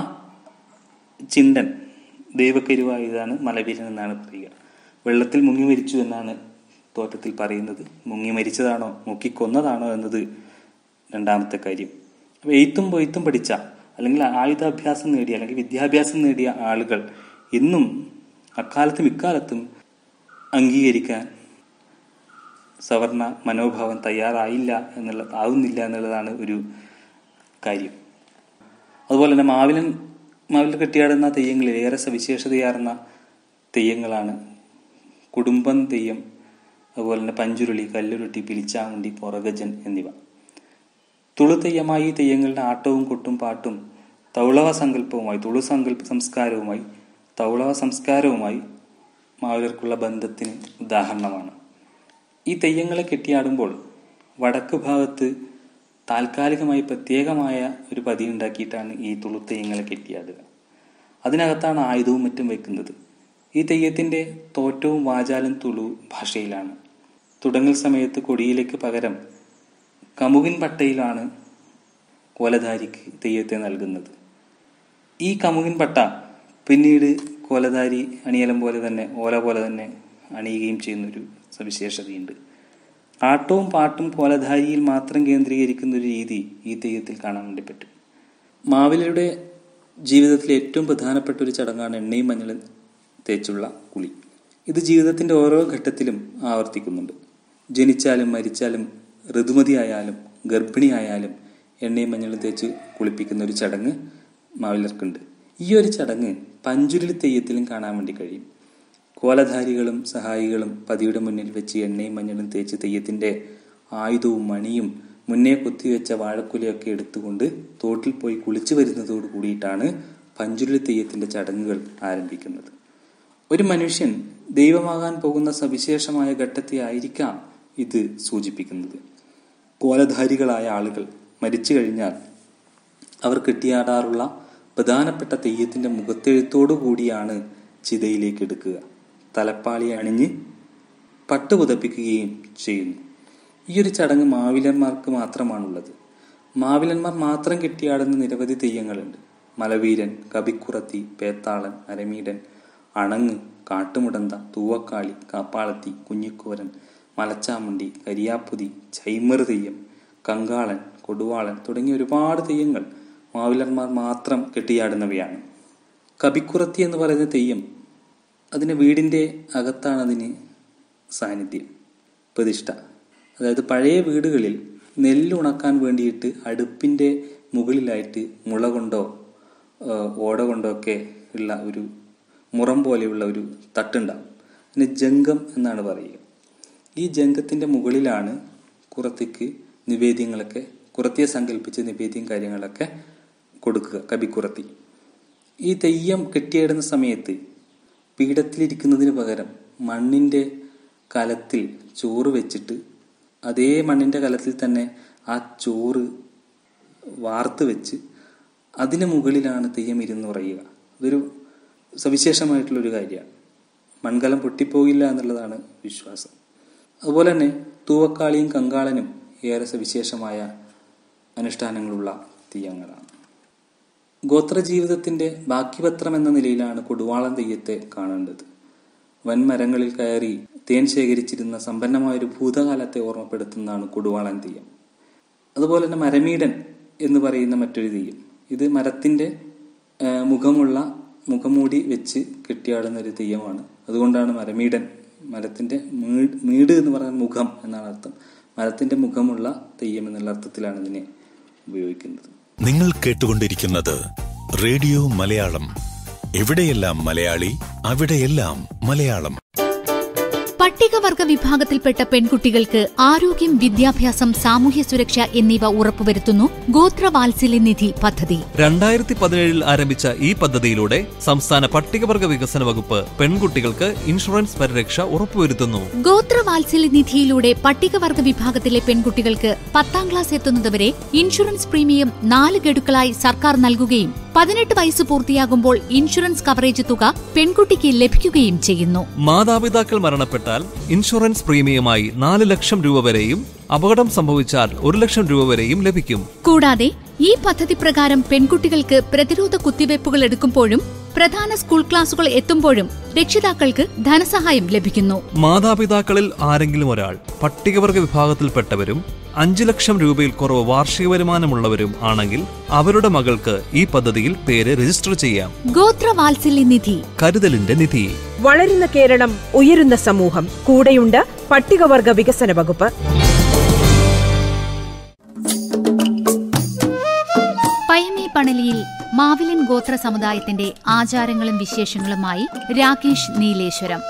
ചിണ്ടൻ ദൈവക്കരുവായതാണ് മലവീരൻ എന്നാണ് പറയുക വെള്ളത്തിൽ മുങ്ങി മരിച്ചു എന്നാണ് തോറ്റത്തിൽ പറയുന്നത് മുങ്ങി മരിച്ചതാണോ മുക്കിക്കൊന്നതാണോ എന്നത് രണ്ടാമത്തെ കാര്യം അപ്പൊ എഴുത്തും പൊയ്ത്തും പഠിച്ച അല്ലെങ്കിൽ ആയുധാഭ്യാസം നേടിയ അല്ലെങ്കിൽ വിദ്യാഭ്യാസം നേടിയ ആളുകൾ ഇന്നും അക്കാലത്തും ഇക്കാലത്തും അംഗീകരിക്കാൻ സവർണ മനോഭാവം തയ്യാറായില്ല എന്നുള്ള ആവുന്നില്ല എന്നുള്ളതാണ് ഒരു കാര്യം അതുപോലെ തന്നെ മാവിലൻ മാവിൽ കെട്ടിയാടുന്ന തെയ്യങ്ങളിൽ ഏറെ സവിശേഷതയാർന്ന തെയ്യങ്ങളാണ് കുടുംബം തെയ്യം അതുപോലെ തന്നെ പഞ്ചുരുളി കല്ലുരുട്ടി പിലിച്ചാമുണ്ടി പൊറഗജൻ എന്നിവ തുളു തെയ്യമായി ഈ തെയ്യങ്ങളുടെ ആട്ടവും കൊട്ടും പാട്ടും തൗളവ സങ്കല്പവുമായി തുളു സങ്കല്പ സംസ്കാരവുമായി തൗളവ സംസ്കാരവുമായി മാവിലർക്കുള്ള ബന്ധത്തിന് ഉദാഹരണമാണ് ഈ തെയ്യങ്ങളെ കെട്ടിയാടുമ്പോൾ വടക്ക് ഭാഗത്ത് താൽക്കാലികമായി പ്രത്യേകമായ ഒരു പതി ഉണ്ടാക്കിയിട്ടാണ് ഈ തുളു തെയ്യങ്ങളെ കെട്ടിയാടുക അതിനകത്താണ് ആയുധവും മറ്റും വെക്കുന്നത് ഈ തെയ്യത്തിന്റെ തോറ്റവും വാചാലും തുളു ഭാഷയിലാണ് തുടങ്ങൽ സമയത്ത് കൊടിയിലേക്ക് പകരം കമുകിൻ പട്ടയിലാണ് കോലധാരിക്ക് തെയ്യത്തെ നൽകുന്നത് ഈ കമുകിൻ പട്ട പിന്നീട് കോലധാരി അണിയലം പോലെ തന്നെ ഓല പോലെ തന്നെ അണിയുകയും ചെയ്യുന്നൊരു സവിശേഷതയുണ്ട് ആട്ടവും പാട്ടും കോലധാരിയിൽ മാത്രം കേന്ദ്രീകരിക്കുന്ന ഒരു രീതി ഈ തെയ്യത്തിൽ കാണാൻ വേണ്ടി പറ്റും മാവിലയുടെ ജീവിതത്തിലെ ഏറ്റവും പ്രധാനപ്പെട്ട ഒരു ചടങ്ങാണ് എണ്ണയും മഞ്ഞളും തേച്ചുള്ള കുളി ഇത് ജീവിതത്തിന്റെ ഓരോ ഘട്ടത്തിലും ആവർത്തിക്കുന്നുണ്ട് ജനിച്ചാലും മരിച്ചാലും ഋതുമതിയായാലും ഗർഭിണിയായാലും എണ്ണയും മഞ്ഞളും തേച്ച് കുളിപ്പിക്കുന്ന ഒരു ചടങ്ങ് മാവിലർക്കുണ്ട് ഈ ഒരു ചടങ്ങ് പഞ്ചുരുളി തെയ്യത്തിലും കാണാൻ വേണ്ടി കഴിയും കോലധാരികളും സഹായികളും പതിയുടെ മുന്നിൽ വെച്ച് എണ്ണയും മഞ്ഞളും തേച്ച് തെയ്യത്തിന്റെ ആയുധവും മണിയും മുന്നേ കുത്തിവെച്ച വാഴക്കുലയൊക്കെ എടുത്തുകൊണ്ട് തോട്ടിൽ പോയി കുളിച്ചു വരുന്നതോട് കൂടിയിട്ടാണ് പഞ്ചുരുളി തെയ്യത്തിന്റെ ചടങ്ങുകൾ ആരംഭിക്കുന്നത് ഒരു മനുഷ്യൻ ദൈവമാകാൻ പോകുന്ന സവിശേഷമായ ഘട്ടത്തെ ആയിരിക്കാം ഇത് സൂചിപ്പിക്കുന്നത് കോലധാരികളായ ആളുകൾ മരിച്ചു കഴിഞ്ഞാൽ അവർ കെട്ടിയാടാറുള്ള പ്രധാനപ്പെട്ട തെയ്യത്തിന്റെ മുഖത്തെഴുത്തോടു കൂടിയാണ് ചിതയിലേക്ക് എടുക്കുക തലപ്പാളി അണിഞ്ഞ് പട്ട് പുതപ്പിക്കുകയും ചെയ്യുന്നു ഈ ഒരു ചടങ്ങ് മാവിലന്മാർക്ക് മാത്രമാണുള്ളത് മാവിലന്മാർ മാത്രം കെട്ടിയാടുന്ന നിരവധി തെയ്യങ്ങളുണ്ട് മലവീരൻ കവിക്കുറത്തി പേത്താളൻ അരമീടൻ അണങ്ങ് കാട്ടുമുടന്ത തൂവക്കാളി കാപ്പാളത്തി കുഞ്ഞിക്കോരൻ മലച്ചാമുണ്ടി കരിയാപ്പുതി ചൈമർ തെയ്യം കങ്കാളൻ കൊടുവാളൻ തുടങ്ങിയ ഒരുപാട് തെയ്യങ്ങൾ മാവിലന്മാർ മാത്രം കെട്ടിയാടുന്നവയാണ് കബിക്കുറത്തി എന്ന് പറയുന്ന തെയ്യം അതിന് വീടിൻ്റെ അകത്താണ് അതിന് സാന്നിധ്യം പ്രതിഷ്ഠ അതായത് പഴയ വീടുകളിൽ നെല്ല് ഉണക്കാൻ വേണ്ടിയിട്ട് അടുപ്പിൻ്റെ മുകളിലായിട്ട് മുള കൊണ്ടോ ആ, ഓട കൊണ്ടോ ഒക്കെ ഉള്ള ഒരു മുറം പോലെയുള്ള ഒരു തട്ടുണ്ടാവും അതിന് ജംഗം എന്നാണ് പറയുക ഈ ജംഗത്തിൻ്റെ മുകളിലാണ് കുറത്തിക്ക് നിവേദ്യങ്ങളൊക്കെ കുറത്തിയെ സങ്കല്പിച്ച് നിവേദ്യം കാര്യങ്ങളൊക്കെ കൊടുക്കുക കബിക്കുറത്തി ഈ തെയ്യം കെട്ടിയിടുന്ന സമയത്ത് പീഠത്തിലിരിക്കുന്നതിന് പകരം മണ്ണിൻ്റെ കലത്തിൽ ചോറ് വെച്ചിട്ട് അതേ മണ്ണിൻ്റെ കലത്തിൽ തന്നെ ആ ചോറ് വാർത്ത് വെച്ച് അതിന് മുകളിലാണ് തെയ്യം ഇരുന്നുറയുക അതൊരു സവിശേഷമായിട്ടുള്ളൊരു കാര്യമാണ് മൺകലം പൊട്ടിപ്പോകില്ല എന്നുള്ളതാണ് വിശ്വാസം അതുപോലെ തന്നെ തൂവക്കാളിയും കങ്കാളനും ഏറെ സവിശേഷമായ അനുഷ്ഠാനങ്ങളുള്ള തെയ്യങ്ങളാണ് ഗോത്രജീവിതത്തിന്റെ ബാക്കിപത്രം എന്ന നിലയിലാണ് കൊടുവാളൻ തെയ്യത്തെ കാണേണ്ടത് വൻമരങ്ങളിൽ കയറി തേൻ ശേഖരിച്ചിരുന്ന സമ്പന്നമായ ഒരു ഭൂതകാലത്തെ ഓർമ്മപ്പെടുത്തുന്നതാണ് കൊടുവാളൻ തെയ്യം അതുപോലെ തന്നെ മരമീടൻ എന്ന് പറയുന്ന മറ്റൊരു തെയ്യം ഇത് മരത്തിന്റെ ആ, മുഖമുള്ള മുഖമൂടി വെച്ച് കെട്ടിയാടുന്ന ഒരു തെയ്യമാണ് അതുകൊണ്ടാണ് മരമീടൻ മരത്തിന്റെ മീ- മീട് എന്ന് പറയുന്ന മുഖം എന്നാണ് അർത്ഥം മരത്തിന്റെ മുഖമുള്ള തെയ്യം എന്നുള്ള അർത്ഥത്തിലാണ് ഇതിനെ ഉപയോഗിക്കുന്നത് നിങ്ങൾ കേട്ടുകൊണ്ടിരിക്കുന്നത് റേഡിയോ മലയാളം എവിടെയെല്ലാം മലയാളി അവിടെയെല്ലാം മലയാളം പട്ടികവർഗ വിഭാഗത്തിൽപ്പെട്ട പെൺകുട്ടികൾക്ക് ആരോഗ്യം വിദ്യാഭ്യാസം സാമൂഹ്യ സുരക്ഷ എന്നിവ ഉറപ്പുവരുത്തുന്നു ഗോത്രവാത്സല്യ നിധി പദ്ധതി രണ്ടായിരത്തി പതിനേഴിൽ ആരംഭിച്ച ഈ പദ്ധതിയിലൂടെ സംസ്ഥാന പട്ടികവർഗ വികസന വകുപ്പ് പെൺകുട്ടികൾക്ക് ഇൻഷുറൻസ് പരിരക്ഷ ഉറപ്പുവരുത്തുന്നു ഗോത്രവാത്സല്യ നിധിയിലൂടെ പട്ടികവർഗ വിഭാഗത്തിലെ പെൺകുട്ടികൾക്ക് പത്താം ക്ലാസ് എത്തുന്നതുവരെ ഇൻഷുറൻസ് പ്രീമിയം നാല് ഗഡുക്കളായി സർക്കാർ നൽകുകയും പതിനെട്ട് വയസ്സ് പൂർത്തിയാകുമ്പോൾ ഇൻഷുറൻസ് കവറേജ് തുക പെൺകുട്ടിക്ക് ലഭിക്കുകയും ചെയ്യുന്നു മാതാപിതാക്കൾ മരണപ്പെട്ടാൽ ഇൻഷുറൻസ് പ്രീമിയമായി നാല് ലക്ഷം രൂപ വരെയും അപകടം സംഭവിച്ചാൽ ഒരു ലക്ഷം രൂപ വരെയും ലഭിക്കും കൂടാതെ ഈ പദ്ധതി പ്രകാരം പെൺകുട്ടികൾക്ക് പ്രതിരോധ കുത്തിവയ്പ്പുകൾ എടുക്കുമ്പോഴും പ്രധാന സ്കൂൾ ക്ലാസുകൾ എത്തുമ്പോഴും രക്ഷിതാക്കൾക്ക് ധനസഹായം ലഭിക്കുന്നു മാതാപിതാക്കളിൽ ആരെങ്കിലും ഒരാൾ പട്ടികവർഗ വിഭാഗത്തിൽപ്പെട്ടവരും അഞ്ചു ലക്ഷം രൂപയിൽ കുറവ് വാർഷിക വരുമാനമുള്ളവരും ആണെങ്കിൽ അവരുടെ മകൾക്ക് ഈ പദ്ധതിയിൽ പേര് രജിസ്റ്റർ ചെയ്യാം ഗോത്രവാത്സല്യ നിധി കരുതലിന്റെ നിധി വളരുന്ന കേരളം ഉയരുന്ന സമൂഹം കൂടെയുണ്ട് പട്ടികവർഗ വികസന വകുപ്പ് പയമേ പണലിയിൽ മാവിലൻ ഗോത്ര സമുദായത്തിന്റെ ആചാരങ്ങളും വിശേഷങ്ങളുമായി രാകേഷ് നീലേശ്വരം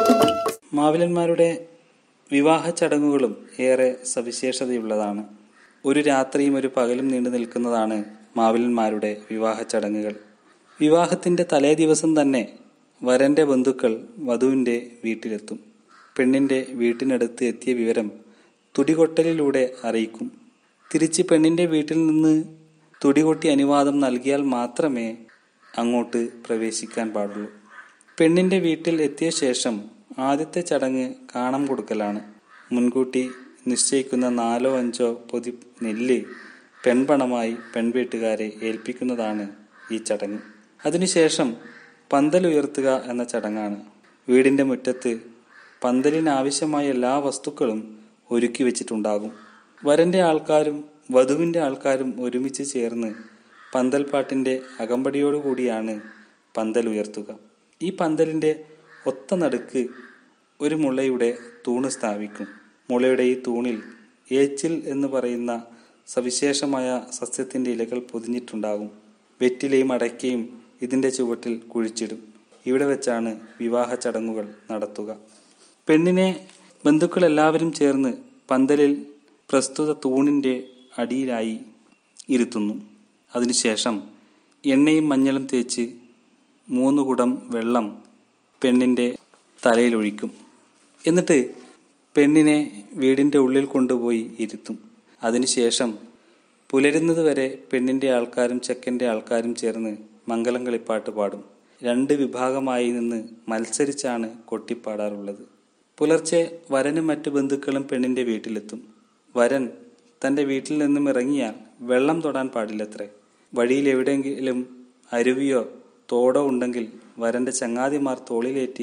മാവിലന്മാരുടെ വിവാഹ ചടങ്ങുകളും ഏറെ സവിശേഷതയുള്ളതാണ് ഒരു രാത്രിയും ഒരു പകലും നീണ്ടു നിൽക്കുന്നതാണ് മാവിലന്മാരുടെ വിവാഹ ചടങ്ങുകൾ വിവാഹത്തിന്റെ തലേ ദിവസം തന്നെ വരന്റെ ബന്ധുക്കൾ വധുവിന്റെ വീട്ടിലെത്തും പെണ്ണിന്റെ വീട്ടിനടുത്ത് എത്തിയ വിവരം തുടികൊട്ടലിലൂടെ അറിയിക്കും തിരിച്ച് പെണ്ണിന്റെ വീട്ടിൽ നിന്ന് തുടികൊട്ടി അനുവാദം നൽകിയാൽ മാത്രമേ അങ്ങോട്ട് പ്രവേശിക്കാൻ പാടുള്ളൂ പെണ്ണിന്റെ വീട്ടിൽ എത്തിയ ശേഷം ആദ്യത്തെ ചടങ്ങ് കാണം കൊടുക്കലാണ് മുൻകൂട്ടി നിശ്ചയിക്കുന്ന നാലോ അഞ്ചോ പൊതി നെല്ല് പെൺപണമായി പെൺവീട്ടുകാരെ ഏൽപ്പിക്കുന്നതാണ് ഈ ചടങ്ങ് അതിനുശേഷം പന്തൽ ഉയർത്തുക എന്ന ചടങ്ങാണ് വീടിന്റെ മുറ്റത്ത് പന്തലിനാവശ്യമായ എല്ലാ വസ്തുക്കളും ഒരുക്കി വെച്ചിട്ടുണ്ടാകും വരന്റെ ആൾക്കാരും വധുവിന്റെ ആൾക്കാരും ഒരുമിച്ച് ചേർന്ന് പന്തൽപ്പാട്ടിന്റെ അകമ്പടിയോടുകൂടിയാണ് പന്തൽ ഉയർത്തുക ഈ പന്തലിന്റെ ഒത്ത നടുക്ക് ഒരു മുളയുടെ തൂണ് സ്ഥാപിക്കും മുളയുടെ ഈ തൂണിൽ ഏച്ചിൽ എന്ന് പറയുന്ന സവിശേഷമായ സസ്യത്തിന്റെ ഇലകൾ പൊതിഞ്ഞിട്ടുണ്ടാകും വെറ്റിലയും അടയ്ക്കയും ഇതിന്റെ ചുവട്ടിൽ കുഴിച്ചിടും ഇവിടെ വെച്ചാണ് വിവാഹ ചടങ്ങുകൾ നടത്തുക പെണ്ണിനെ ബന്ധുക്കൾ എല്ലാവരും ചേർന്ന് പന്തലിൽ പ്രസ്തുത തൂണിന്റെ അടിയിലായി ഇരുത്തുന്നു അതിനുശേഷം എണ്ണയും മഞ്ഞളും തേച്ച് മൂന്ന് കുടം വെള്ളം പെണ്ണിന്റെ തലയിലൊഴിക്കും എന്നിട്ട് പെണ്ണിനെ വീടിന്റെ ഉള്ളിൽ കൊണ്ടുപോയി ഇരുത്തും അതിനുശേഷം പുലരുന്നത് വരെ പെണ്ണിന്റെ ആൾക്കാരും ചെക്കന്റെ ആൾക്കാരും ചേർന്ന് മംഗലം കളിപ്പാട്ട് പാടും രണ്ട് വിഭാഗമായി നിന്ന് മത്സരിച്ചാണ് കൊട്ടിപ്പാടാറുള്ളത് പുലർച്ചെ വരനും മറ്റു ബന്ധുക്കളും പെണ്ണിന്റെ വീട്ടിലെത്തും വരൻ തന്റെ വീട്ടിൽ നിന്നും ഇറങ്ങിയാൽ വെള്ളം തൊടാൻ പാടില്ലത്രേ വഴിയിൽ എവിടെയെങ്കിലും അരുവിയോ തോടോ ഉണ്ടെങ്കിൽ വരന്റെ ചങ്ങാതിമാർ തോളിലേറ്റി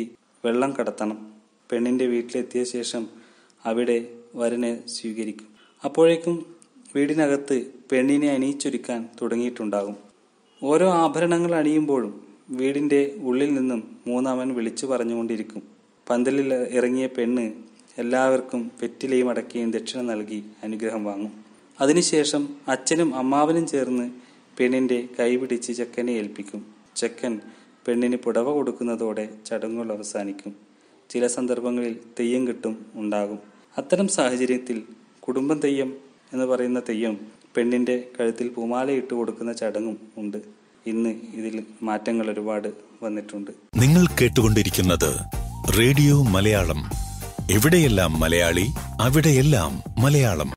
വെള്ളം കടത്തണം പെണ്ണിൻ്റെ വീട്ടിലെത്തിയ ശേഷം അവിടെ വരനെ സ്വീകരിക്കും അപ്പോഴേക്കും വീടിനകത്ത് പെണ്ണിനെ അണിയിച്ചൊരുക്കാൻ തുടങ്ങിയിട്ടുണ്ടാകും ഓരോ ആഭരണങ്ങൾ അണിയുമ്പോഴും വീടിൻ്റെ ഉള്ളിൽ നിന്നും മൂന്നാമൻ വിളിച്ചു പറഞ്ഞുകൊണ്ടിരിക്കും പന്തലിൽ ഇറങ്ങിയ പെണ്ണ് എല്ലാവർക്കും വെറ്റിലയും അടക്കിയും ദക്ഷിണ നൽകി അനുഗ്രഹം വാങ്ങും അതിനുശേഷം അച്ഛനും അമ്മാവനും ചേർന്ന് പെണ്ണിൻ്റെ കൈപിടിച്ച് ചെക്കനെ ഏൽപ്പിക്കും ചെക്കൻ പെണ്ണിന് പുടവ കൊടുക്കുന്നതോടെ ചടങ്ങുകൾ അവസാനിക്കും ചില സന്ദർഭങ്ങളിൽ തെയ്യം കിട്ടും ഉണ്ടാകും അത്തരം സാഹചര്യത്തിൽ കുടുംബം തെയ്യം എന്ന് പറയുന്ന തെയ്യം പെണ്ണിൻ്റെ കഴുത്തിൽ പൂമാല ഇട്ട് കൊടുക്കുന്ന ചടങ്ങും ഉണ്ട് ഇന്ന് ഇതിൽ മാറ്റങ്ങൾ ഒരുപാട് വന്നിട്ടുണ്ട് നിങ്ങൾ കേട്ടുകൊണ്ടിരിക്കുന്നത് റേഡിയോ മലയാളം എവിടെയെല്ലാം മലയാളി അവിടെയെല്ലാം മലയാളം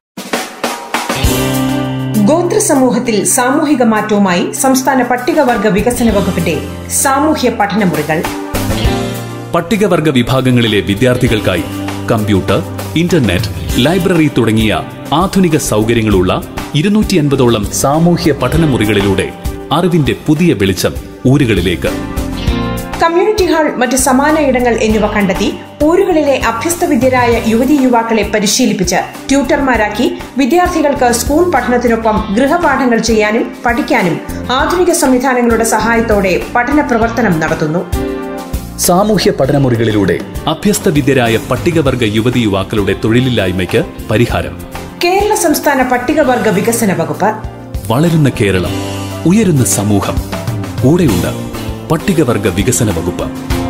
ഗോത്ര സമൂഹത്തിൽ സാമൂഹിക മാറ്റവുമായി സംസ്ഥാന പട്ടികവർഗ വികസന വകുപ്പിന്റെ സാമൂഹ്യ പഠനമുറികൾ പട്ടികവർഗ വിഭാഗങ്ങളിലെ വിദ്യാർത്ഥികൾക്കായി കമ്പ്യൂട്ടർ ഇന്റർനെറ്റ് ലൈബ്രറി തുടങ്ങിയ ആധുനിക സൗകര്യങ്ങളുള്ള ഇരുന്നൂറ്റി അൻപതോളം സാമൂഹ്യ പഠനമുറികളിലൂടെ അറിവിന്റെ പുതിയ വെളിച്ചം ഊരുകളിലേക്ക് കമ്മ്യൂണിറ്റി ഹാൾ മറ്റ് സമാന ഇടങ്ങൾ എന്നിവ കണ്ടെത്തി ഊരുകളിലെ അഭ്യസ്തവിദ്യരായ യുവതി യുവാക്കളെ പരിശീലിപ്പിച്ച് ട്യൂട്ടർമാരാക്കി വിദ്യാർത്ഥികൾക്ക് സ്കൂൾ പഠനത്തിനൊപ്പം ഗൃഹപാഠങ്ങൾ ചെയ്യാനും പഠിക്കാനും ആധുനിക സംവിധാനങ്ങളുടെ സഹായത്തോടെ പഠന പ്രവർത്തനം നടത്തുന്നു സാമൂഹ്യ പഠനമുറികളിലൂടെ അഭ്യസ്ത വിദ്യരായ പട്ടികവർഗ യുവതി യുവാക്കളുടെ തൊഴിലില്ലായ്മയ്ക്ക് പരിഹാരം കേരള സംസ്ഥാന പട്ടികവർഗ വികസന വകുപ്പ് വളരുന്ന കേരളം ഉയരുന്ന സമൂഹം കൂടെയുണ്ട് പട്ടികവർഗ വികസന വകുപ്പ്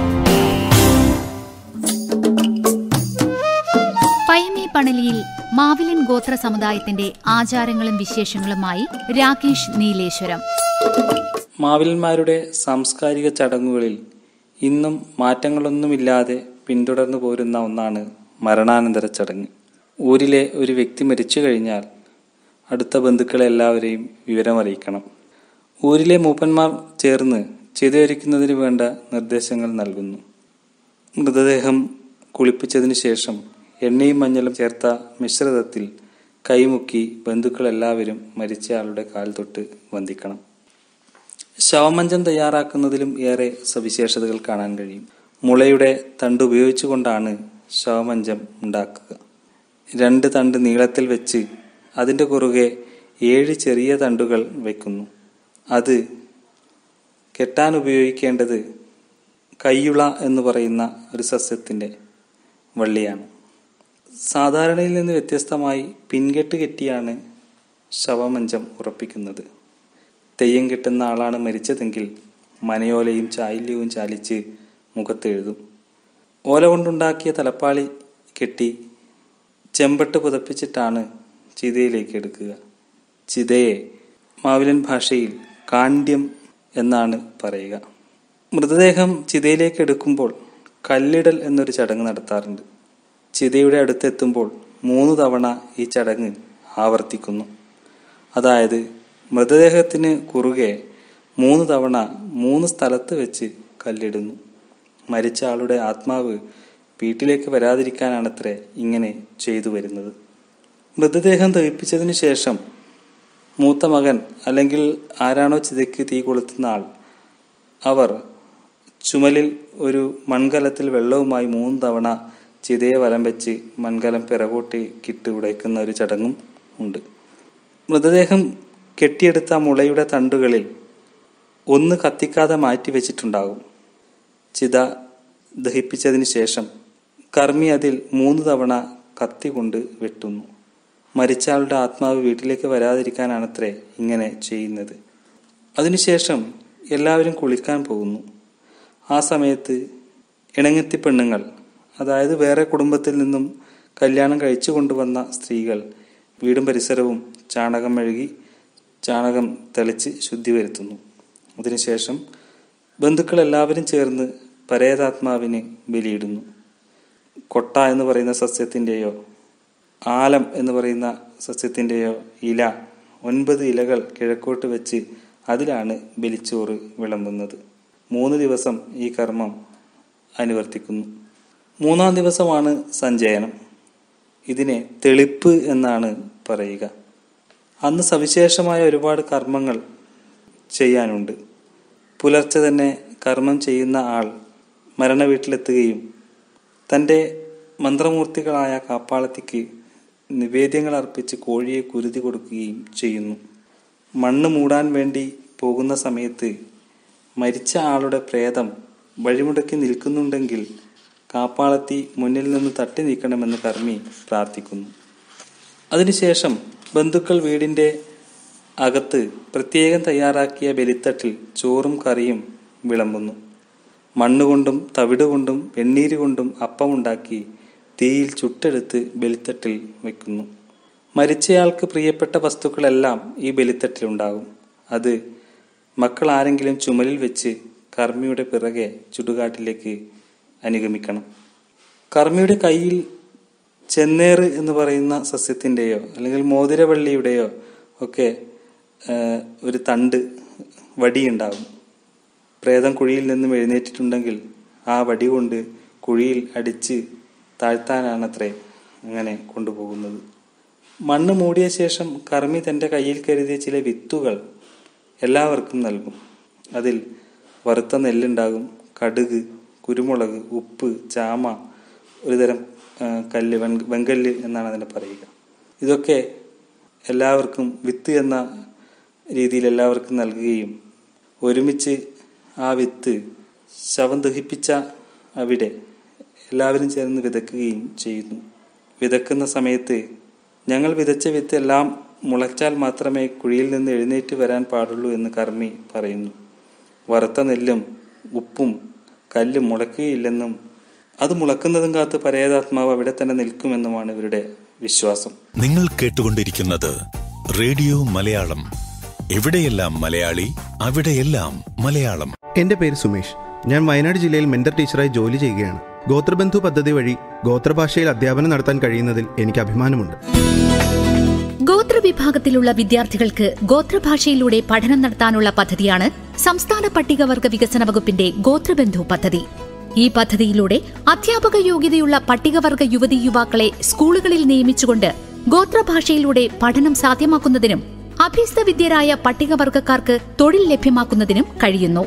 പയമേ പണലിയിൽ മാവിലൻ ഗോത്ര സമുദായത്തിന്റെ ആചാരങ്ങളും വിശേഷങ്ങളുമായി രാകേഷ് നീലേശ്വരം മാവിലന്മാരുടെ സാംസ്കാരിക ചടങ്ങുകളിൽ ഇന്നും മാറ്റങ്ങളൊന്നുമില്ലാതെ പിന്തുടർന്നു പോരുന്ന ഒന്നാണ് മരണാനന്തര ചടങ്ങ് ഊരിലെ ഒരു വ്യക്തി മരിച്ചു കഴിഞ്ഞാൽ അടുത്ത ബന്ധുക്കളെ എല്ലാവരെയും വിവരമറിയിക്കണം ഊരിലെ മൂപ്പന്മാർ ചേർന്ന് ചിതയൊരുക്കുന്നതിന് വേണ്ട നിർദ്ദേശങ്ങൾ നൽകുന്നു മൃതദേഹം കുളിപ്പിച്ചതിന് ശേഷം എണ്ണയും മഞ്ഞളും ചേർത്ത മിശ്രിതത്തിൽ കൈമുക്കി ബന്ധുക്കളെല്ലാവരും മരിച്ചയാളുടെ കാൽ തൊട്ട് വന്ദിക്കണം ശവമഞ്ചം തയ്യാറാക്കുന്നതിലും ഏറെ സവിശേഷതകൾ കാണാൻ കഴിയും മുളയുടെ തണ്ട് ഉപയോഗിച്ചുകൊണ്ടാണ് ശവമഞ്ചം ഉണ്ടാക്കുക രണ്ട് തണ്ട് നീളത്തിൽ വെച്ച് അതിൻ്റെ കുറുകെ ഏഴ് ചെറിയ തണ്ടുകൾ വയ്ക്കുന്നു അത് കെട്ടാൻ ഉപയോഗിക്കേണ്ടത് കയ്യുള എന്ന് പറയുന്ന ഒരു സസ്യത്തിൻ്റെ വള്ളിയാണ് സാധാരണയിൽ നിന്ന് വ്യത്യസ്തമായി പിൻകെട്ട് കെട്ടിയാണ് ശവമഞ്ചം ഉറപ്പിക്കുന്നത് തെയ്യം കെട്ടുന്ന ആളാണ് മരിച്ചതെങ്കിൽ മനയോലയും ചായല്യവും ചാലിച്ച് മുഖത്തെഴുതും ഓല കൊണ്ടുണ്ടാക്കിയ തലപ്പാളി കെട്ടി ചെമ്പട്ട് പുതപ്പിച്ചിട്ടാണ് ചിതയിലേക്ക് എടുക്കുക ചിതയെ മാവിലൻ ഭാഷയിൽ കാണ്ഡ്യം എന്നാണ് പറയുക മൃതദേഹം ചിതയിലേക്ക് എടുക്കുമ്പോൾ കല്ലിടൽ എന്നൊരു ചടങ്ങ് നടത്താറുണ്ട് ചിതയുടെ അടുത്തെത്തുമ്പോൾ മൂന്ന് തവണ ഈ ചടങ്ങ് ആവർത്തിക്കുന്നു അതായത് മൃതദേഹത്തിന് കുറുകെ മൂന്ന് തവണ മൂന്ന് സ്ഥലത്ത് വെച്ച് കല്ലിടുന്നു മരിച്ച ആളുടെ ആത്മാവ് വീട്ടിലേക്ക് വരാതിരിക്കാനാണത്രേ ഇങ്ങനെ ചെയ്തു വരുന്നത് മൃതദേഹം ദഹിപ്പിച്ചതിന് ശേഷം മൂത്ത മകൻ അല്ലെങ്കിൽ ആരാണോ ചിതയ്ക്ക് തീ കൊളുത്തുന്ന ആൾ അവർ ചുമലിൽ ഒരു മൺകലത്തിൽ വെള്ളവുമായി മൂന്ന് തവണ ചിതയെ വലം വെച്ച് മൺകലം പിറകോട്ട് കിട്ട് ഉടയ്ക്കുന്ന ഒരു ചടങ്ങും ഉണ്ട് മൃതദേഹം കെട്ടിയെടുത്ത മുളയുടെ തണ്ടുകളിൽ ഒന്ന് കത്തിക്കാതെ മാറ്റി വെച്ചിട്ടുണ്ടാകും ചിത ദഹിപ്പിച്ചതിന് ശേഷം കർമ്മി അതിൽ മൂന്ന് തവണ കത്തി കൊണ്ട് വെട്ടുന്നു മരിച്ചയാളുടെ ആത്മാവ് വീട്ടിലേക്ക് വരാതിരിക്കാനാണത്രേ ഇങ്ങനെ ചെയ്യുന്നത് അതിനുശേഷം എല്ലാവരും കുളിക്കാൻ പോകുന്നു ആ സമയത്ത് ഇണങ്ങെത്തി പെണ്ണുങ്ങൾ അതായത് വേറെ കുടുംബത്തിൽ നിന്നും കല്യാണം കഴിച്ചു കൊണ്ടുവന്ന സ്ത്രീകൾ വീടും പരിസരവും ചാണകം മെഴുകി ചാണകം തെളിച്ച് ശുദ്ധി വരുത്തുന്നു അതിനുശേഷം ബന്ധുക്കൾ എല്ലാവരും ചേർന്ന് പരേതാത്മാവിന് ബലിയിടുന്നു കൊട്ട എന്ന് പറയുന്ന സസ്യത്തിൻ്റെയോ ആലം എന്ന് പറയുന്ന സസ്യത്തിൻ്റെയോ ഇല ഒൻപത് ഇലകൾ കിഴക്കോട്ട് വെച്ച് അതിലാണ് ബലിച്ചോറ് വിളമ്പുന്നത് മൂന്ന് ദിവസം ഈ കർമ്മം അനുവർത്തിക്കുന്നു മൂന്നാം ദിവസമാണ് സഞ്ചയനം ഇതിനെ തെളിപ്പ് എന്നാണ് പറയുക അന്ന് സവിശേഷമായ ഒരുപാട് കർമ്മങ്ങൾ ചെയ്യാനുണ്ട് പുലർച്ചെ തന്നെ കർമ്മം ചെയ്യുന്ന ആൾ മരണ വീട്ടിലെത്തുകയും തൻ്റെ മന്ത്രമൂർത്തികളായ കാപ്പാളത്തിക്ക് നിവേദ്യങ്ങൾ അർപ്പിച്ച് കോഴിയെ കുരുതി കൊടുക്കുകയും ചെയ്യുന്നു മണ്ണ് മൂടാൻ വേണ്ടി പോകുന്ന സമയത്ത് മരിച്ച ആളുടെ പ്രേതം വഴിമുടക്കി നിൽക്കുന്നുണ്ടെങ്കിൽ കാപ്പാളത്തി മുന്നിൽ നിന്ന് തട്ടി നീക്കണമെന്ന് കർമ്മി പ്രാർത്ഥിക്കുന്നു അതിനുശേഷം ബന്ധുക്കൾ വീടിൻ്റെ അകത്ത് പ്രത്യേകം തയ്യാറാക്കിയ ബലിത്തട്ടിൽ ചോറും കറിയും വിളമ്പുന്നു മണ്ണുകൊണ്ടും തവിടുകൊണ്ടും വെണ്ണീര് കൊണ്ടും അപ്പമുണ്ടാക്കി തീയിൽ ചുട്ടെടുത്ത് ബലിത്തട്ടിൽ വയ്ക്കുന്നു മരിച്ചയാൾക്ക് പ്രിയപ്പെട്ട വസ്തുക്കളെല്ലാം ഈ ബലിത്തട്ടിലുണ്ടാകും അത് മക്കൾ ആരെങ്കിലും ചുമലിൽ വെച്ച് കർമ്മിയുടെ പിറകെ ചുടുകാട്ടിലേക്ക് അനുഗമിക്കണം കർമ്മിയുടെ കയ്യിൽ ചെന്നേറ് എന്ന് പറയുന്ന സസ്യത്തിൻ്റെയോ അല്ലെങ്കിൽ മോതിരവള്ളിയുടെയോ ഒക്കെ ആ, ഒരു തണ്ട് വടിയുണ്ടാകും പ്രേതം കുഴിയിൽ നിന്നും എഴുന്നേറ്റിട്ടുണ്ടെങ്കിൽ ആ വടി കൊണ്ട് കുഴിയിൽ അടിച്ച് താഴ്ത്താനാണത്രേ അങ്ങനെ കൊണ്ടുപോകുന്നത് മണ്ണ് മൂടിയ ശേഷം കർമ്മി തൻ്റെ കയ്യിൽ കരുതിയ ചില വിത്തുകൾ എല്ലാവർക്കും നൽകും അതിൽ വറുത്ത നെല്ലുണ്ടാകും കടുക് കുരുമുളക് ഉപ്പ് ചാമ ഒരുതരം ആ, കല്ല് വെൺ വെങ്കല്ല് എന്നാണ് അതിനെ പറയുക ഇതൊക്കെ എല്ലാവർക്കും വിത്ത് എന്ന രീതിയിൽ എല്ലാവർക്കും നൽകുകയും ഒരുമിച്ച് ആ വിത്ത് ശവം ദഹിപ്പിച്ച അവിടെ എല്ലാവരും ചേർന്ന് വിതക്കുകയും ചെയ്യുന്നു വിതക്കുന്ന സമയത്ത് ഞങ്ങൾ വിതച്ച വിത്ത് എല്ലാം മുളച്ചാൽ മാത്രമേ കുഴിയിൽ നിന്ന് എഴുന്നേറ്റ് വരാൻ പാടുള്ളൂ എന്ന് കർമ്മി പറയുന്നു വറുത്ത നെല്ലും ഉപ്പും കല്ലും മുളക്കുകയില്ലെന്നും അത് മുളക്കുന്നതും കാത്ത് പരേതാത്മാവ് അവിടെ തന്നെ നിൽക്കുമെന്നുമാണ് ഇവരുടെ വിശ്വാസം നിങ്ങൾ കേട്ടുകൊണ്ടിരിക്കുന്നത് റേഡിയോ മലയാളം എവിടെയെല്ലാം മലയാളി അവിടെയെല്ലാം മലയാളം എന്റെ പേര് സുമേഷ് ഞാൻ വയനാട് ജില്ലയിൽ മെന്റർ ടീച്ചറായി ജോലി ചെയ്യുകയാണ് ഗോത്രബന്ധു പദ്ധതി വഴി ഗോത്രഭാഷയിൽ അധ്യാപനം നടത്താൻ കഴിയുന്നതിൽ എനിക്ക് അഭിമാനമുണ്ട് ഗോത്രവിഭാഗത്തിലുള്ള വിദ്യാർത്ഥികൾക്ക് ഗോത്രഭാഷയിലൂടെ പഠനം നടത്താനുള്ള പദ്ധതിയാണ് സംസ്ഥാന പട്ടികവർഗ വികസന വകുപ്പിന്റെ ഗോത്രബന്ധു പദ്ധതി ഈ പദ്ധതിയിലൂടെ അധ്യാപക യോഗ്യതയുള്ള പട്ടികവർഗ യുവതി യുവാക്കളെ സ്കൂളുകളിൽ നിയമിച്ചുകൊണ്ട് ഗോത്രഭാഷയിലൂടെ പഠനം സാധ്യമാക്കുന്നതിനും അഭ്യസ്തവിദ്യരായ പട്ടികവർഗക്കാർക്ക് തൊഴിൽ ലഭ്യമാക്കുന്നതിനും കഴിയുന്നു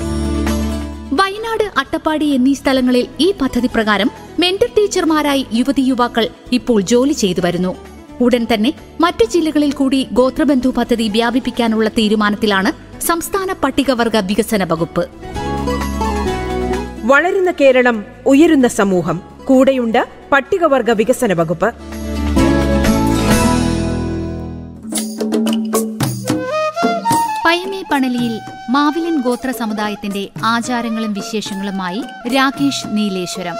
വയനാട് അട്ടപ്പാടി എന്നീ സ്ഥലങ്ങളിൽ ഈ പദ്ധതി പ്രകാരം മെന്റർ ടീച്ചർമാരായി യുവതി യുവാക്കൾ ഇപ്പോൾ ജോലി ചെയ്തു വരുന്നു ഉടൻ തന്നെ മറ്റ് ജില്ലകളിൽ കൂടി ഗോത്രബന്ധു പദ്ധതി വ്യാപിപ്പിക്കാനുള്ള തീരുമാനത്തിലാണ് സംസ്ഥാന പട്ടികവർഗ വികസന വകുപ്പ് വളരുന്ന കേരളം ഉയരുന്ന സമൂഹം കൂടെയുണ്ട് പട്ടികവർഗ വികസന വകുപ്പ് പയമേ പണലിയിൽ മാവിലൻ ഗോത്ര സമുദായത്തിന്റെ ആചാരങ്ങളും വിശേഷങ്ങളുമായി രാകേഷ് നീലേശ്വരം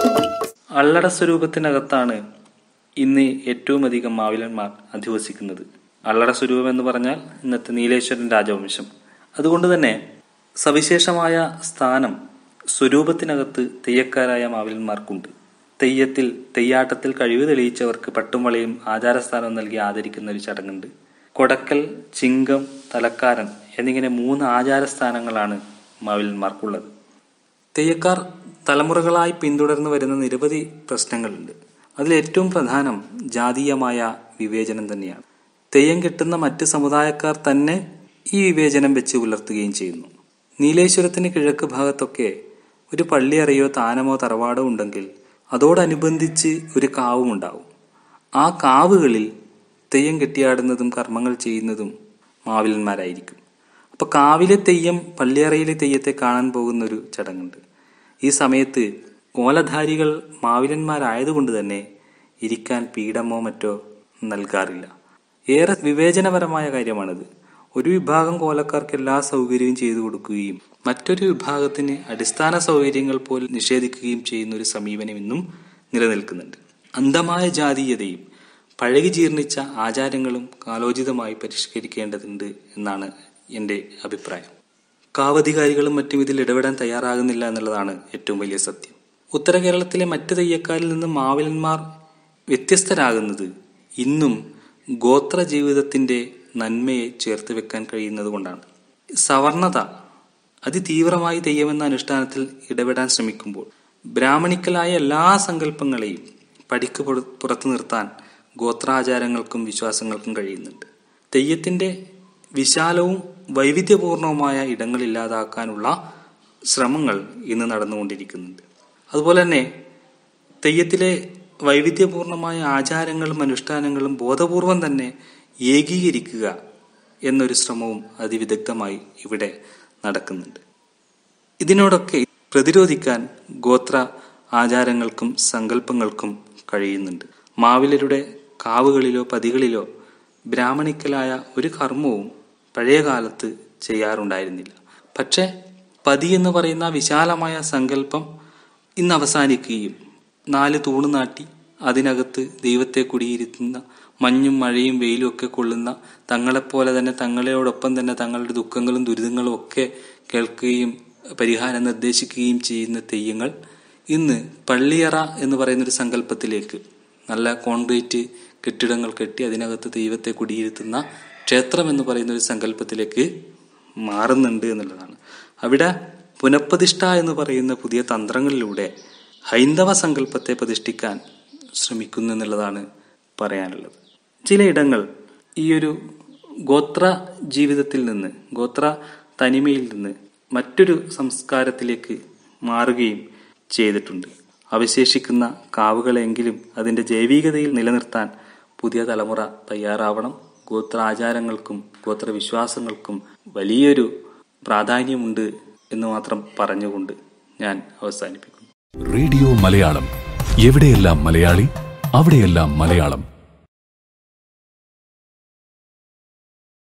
അള്ളട സ്വരൂപത്തിനകത്താണ് ഇന്ന് ഏറ്റവും അധികം മാവിലന്മാർ അധിവസിക്കുന്നത് അള്ളട സ്വരൂപം എന്ന് പറഞ്ഞാൽ ഇന്നത്തെ നീലേശ്വരൻ രാജവംശം അതുകൊണ്ട് തന്നെ സവിശേഷമായ സ്ഥാനം സ്വരൂപത്തിനകത്ത് തെയ്യക്കാരായ മാവിലന്മാർക്കുണ്ട് തെയ്യത്തിൽ തെയ്യാട്ടത്തിൽ കഴിവ് തെളിയിച്ചവർക്ക് പട്ടുംവളയും ആചാരസ്ഥാനവും നൽകി ആദരിക്കുന്ന ഒരു ചടങ്ങുണ്ട് കൊടക്കൽ ചിങ്കം തലക്കാരൻ എന്നിങ്ങനെ മൂന്ന് ആചാരസ്ഥാനങ്ങളാണ് മാവിലന്മാർക്കുള്ളത് തെയ്യക്കാർ തലമുറകളായി പിന്തുടർന്നു വരുന്ന നിരവധി പ്രശ്നങ്ങളുണ്ട് അതിൽ ഏറ്റവും പ്രധാനം ജാതീയമായ വിവേചനം തന്നെയാണ് തെയ്യം കിട്ടുന്ന മറ്റ് സമുദായക്കാർ തന്നെ ഈ വിവേചനം വെച്ച് പുലർത്തുകയും ചെയ്യുന്നു നീലേശ്വരത്തിന് കിഴക്ക് ഭാഗത്തൊക്കെ ഒരു പള്ളിയറയോ താനമോ തറവാടോ ഉണ്ടെങ്കിൽ അതോടനുബന്ധിച്ച് ഒരു കാവും ഉണ്ടാവും ആ കാവുകളിൽ തെയ്യം കെട്ടിയാടുന്നതും കർമ്മങ്ങൾ ചെയ്യുന്നതും മാവിലന്മാരായിരിക്കും അപ്പൊ കാവിലെ തെയ്യം പള്ളിയറയിലെ തെയ്യത്തെ കാണാൻ പോകുന്ന ഒരു ചടങ്ങുണ്ട് ഈ സമയത്ത് ഓലധാരികൾ മാവിലന്മാരായതുകൊണ്ട് തന്നെ ഇരിക്കാൻ പീഠമോ മറ്റോ നൽകാറില്ല ഏറെ വിവേചനപരമായ കാര്യമാണിത് ഒരു വിഭാഗം കോലക്കാർക്ക് എല്ലാ സൗകര്യവും ചെയ്തു കൊടുക്കുകയും മറ്റൊരു വിഭാഗത്തിന് അടിസ്ഥാന സൗകര്യങ്ങൾ പോലും നിഷേധിക്കുകയും ചെയ്യുന്ന ഒരു സമീപനം ഇന്നും നിലനിൽക്കുന്നുണ്ട് അന്ധമായ ജാതീയതയും പഴകി ജീർണിച്ച ആചാരങ്ങളും കാലോചിതമായി പരിഷ്കരിക്കേണ്ടതുണ്ട് എന്നാണ് എൻ്റെ അഭിപ്രായം കാവധികാരികളും മറ്റും ഇതിൽ ഇടപെടാൻ തയ്യാറാകുന്നില്ല എന്നുള്ളതാണ് ഏറ്റവും വലിയ സത്യം ഉത്തര കേരളത്തിലെ മറ്റ് തെയ്യക്കാരിൽ നിന്ന് മാവിലന്മാർ വ്യത്യസ്തരാകുന്നത് ഇന്നും ഗോത്ര ജീവിതത്തിന്റെ നന്മയെ ചേർത്ത് വെക്കാൻ കഴിയുന്നത് കൊണ്ടാണ് സവർണത അതിതീവ്രമായി തെയ്യമെന്ന അനുഷ്ഠാനത്തിൽ ഇടപെടാൻ ശ്രമിക്കുമ്പോൾ ബ്രാഹ്മണിക്കലായ എല്ലാ സങ്കല്പങ്ങളെയും പടിക്ക് പുറ- പുറത്തു നിർത്താൻ ഗോത്രാചാരങ്ങൾക്കും വിശ്വാസങ്ങൾക്കും കഴിയുന്നുണ്ട് തെയ്യത്തിന്റെ വിശാലവും വൈവിധ്യപൂർണവുമായ ഇടങ്ങൾ ഇല്ലാതാക്കാനുള്ള ശ്രമങ്ങൾ ഇന്ന് നടന്നുകൊണ്ടിരിക്കുന്നുണ്ട് അതുപോലെ തന്നെ തെയ്യത്തിലെ വൈവിധ്യപൂർണമായ ആചാരങ്ങളും അനുഷ്ഠാനങ്ങളും ബോധപൂർവം തന്നെ ഏകീകരിക്കുക എന്നൊരു ശ്രമവും അതിവിദഗ്ധമായി ഇവിടെ നടക്കുന്നുണ്ട് ഇതിനോടൊക്കെ പ്രതിരോധിക്കാൻ ഗോത്ര ആചാരങ്ങൾക്കും സങ്കല്പങ്ങൾക്കും കഴിയുന്നുണ്ട് മാവിലരുടെ കാവുകളിലോ പതികളിലോ ബ്രാഹ്മണിക്കലായ ഒരു കർമ്മവും പഴയ കാലത്ത് ചെയ്യാറുണ്ടായിരുന്നില്ല പക്ഷേ പതി എന്ന് പറയുന്ന വിശാലമായ സങ്കല്പം ഇന്ന് അവസാനിക്കുകയും നാല് തൂണ് നാട്ടി അതിനകത്ത് ദൈവത്തെ കുടിയിരുത്തുന്ന മഞ്ഞും മഴയും വെയിലും ഒക്കെ കൊള്ളുന്ന തങ്ങളെപ്പോലെ തന്നെ തങ്ങളോടൊപ്പം തന്നെ തങ്ങളുടെ ദുഃഖങ്ങളും ദുരിതങ്ങളും ഒക്കെ കേൾക്കുകയും പരിഹാരം നിർദ്ദേശിക്കുകയും ചെയ്യുന്ന തെയ്യങ്ങൾ ഇന്ന് പള്ളിയറ എന്ന് പറയുന്ന ഒരു സങ്കല്പത്തിലേക്ക് നല്ല കോൺക്രീറ്റ് കെട്ടിടങ്ങൾ കെട്ടി അതിനകത്ത് ദൈവത്തെ കുടിയിരുത്തുന്ന ക്ഷേത്രം എന്ന് പറയുന്ന ഒരു സങ്കല്പത്തിലേക്ക് മാറുന്നുണ്ട് എന്നുള്ളതാണ് അവിടെ പുനഃപ്രതിഷ്ഠ എന്ന് പറയുന്ന പുതിയ തന്ത്രങ്ങളിലൂടെ ഹൈന്ദവ സങ്കല്പത്തെ പ്രതിഷ്ഠിക്കാൻ ശ്രമിക്കുന്നു എന്നുള്ളതാണ് പറയാനുള്ളത് ചിലയിടങ്ങൾ ഈ ഒരു ഗോത്ര ജീവിതത്തിൽ നിന്ന് ഗോത്ര തനിമയിൽ നിന്ന് മറ്റൊരു സംസ്കാരത്തിലേക്ക് മാറുകയും ചെയ്തിട്ടുണ്ട് അവശേഷിക്കുന്ന കാവുകളെങ്കിലും അതിൻ്റെ ജൈവികതയിൽ നിലനിർത്താൻ പുതിയ തലമുറ തയ്യാറാവണം ഗോത്ര ആചാരങ്ങൾക്കും ഗോത്ര വിശ്വാസങ്ങൾക്കും വലിയൊരു പ്രാധാന്യമുണ്ട് എന്ന് മാത്രം പറഞ്ഞുകൊണ്ട് ഞാൻ അവസാനിപ്പിക്കുന്നു റേഡിയോ മലയാളം എവിടെയെല്ലാം മലയാളി അവിടെയെല്ലാം മലയാളം